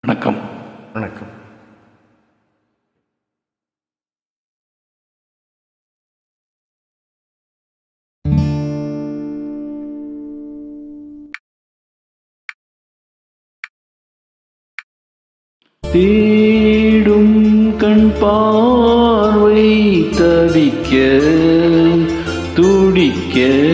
வணக்கம் வணக்கம் தேடும் கண் பார்வை தவிக்க துடிக்க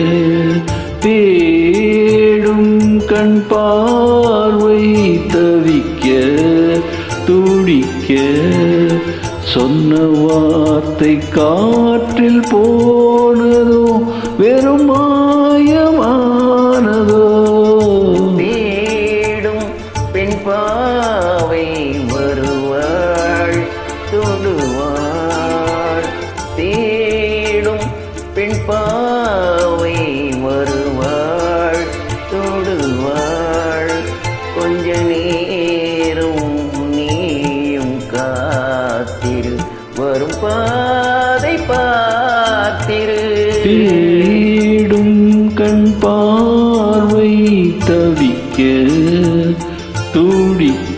தேடும் கண் பார்வை தவிக்க துடிக்க சொன்ன வார்த்தை காற்றில் போனதோ வெறும் மாயமானதோ தேடும் பெண் பாவை வருவாள் தொடுவாள் தேடும் பெண் பாவை வருவாள் தொடுவாள் கொஞ்ச நேரம் நீயும் காத்திரு வரும் பாதை பார்த்திரு தேடும் கண் பார்வை தவிக்க துடிக்க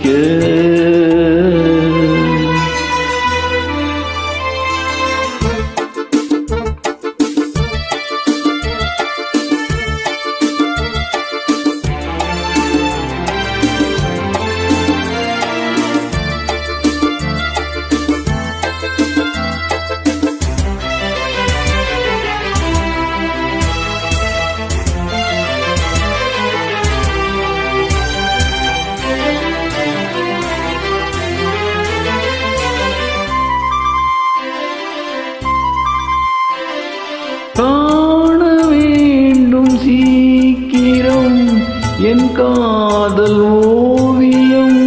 காண வேண்டும் சீக்கிரம் என் காதல் ஓவியம்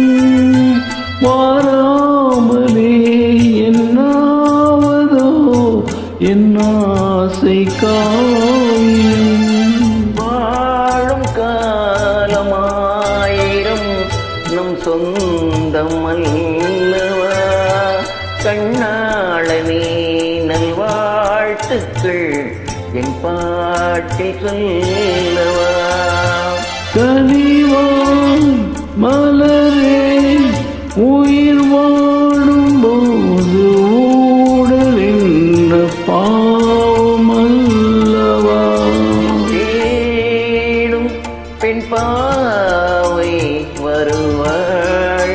வாராமலே என்னாவதோ என் ஆசை காவியம் வாழும் காலமாயிரம் நம் சொந்தம் அல்லவா கண்ணாளனே நல்வாழ்த்துக்கள் என் பாட்டி சொல்லவா கனிவாய் மலரே உயிர் வாழும் போது ஊடல் என்ன பாவம் அல்லவா தேடும் பெண் பாவை வருவாள்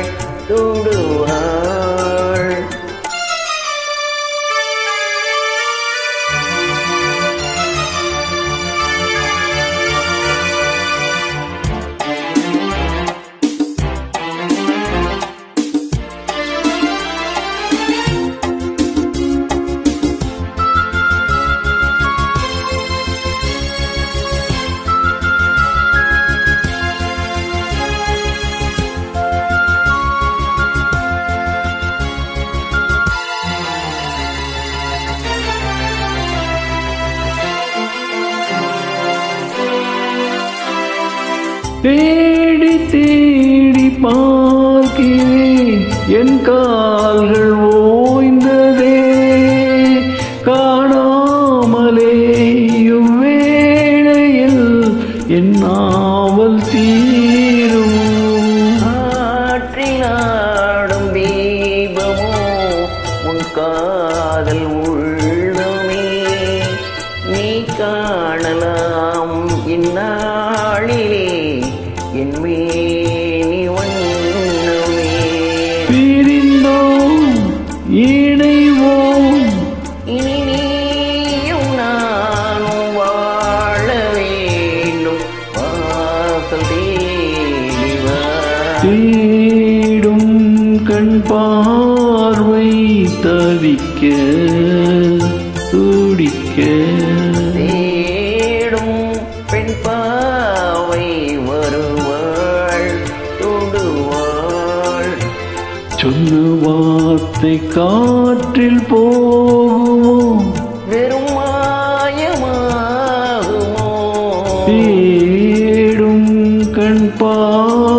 தொடுவாள் தேடி தேடி பார்க்கிறேன் என் கால்கள் ஓய்ந்ததே காணாமலே இவ்வேளையில் என் நாவல் தீரும் ஆற்றிலாடும் தீபமோ உன் காதல் உள்ளமே நீ காணலாம் இந்நாளிலே என் மேனி வண்ணமே பிரிந்தோம் இணைவோம் இனி நீயும் நானும் வாழ வேண்டும் வாசல் தேடி வா தேடும் கண் பார்வை தவிக்க துடிக்க தேடும் பெண் பாவை வருவாள் தொடுவாள் சொன்ன வார்த்தை காற்றில் போகுமோ வெறும் மாயமாகுமோ தேடும் கண் பார்வை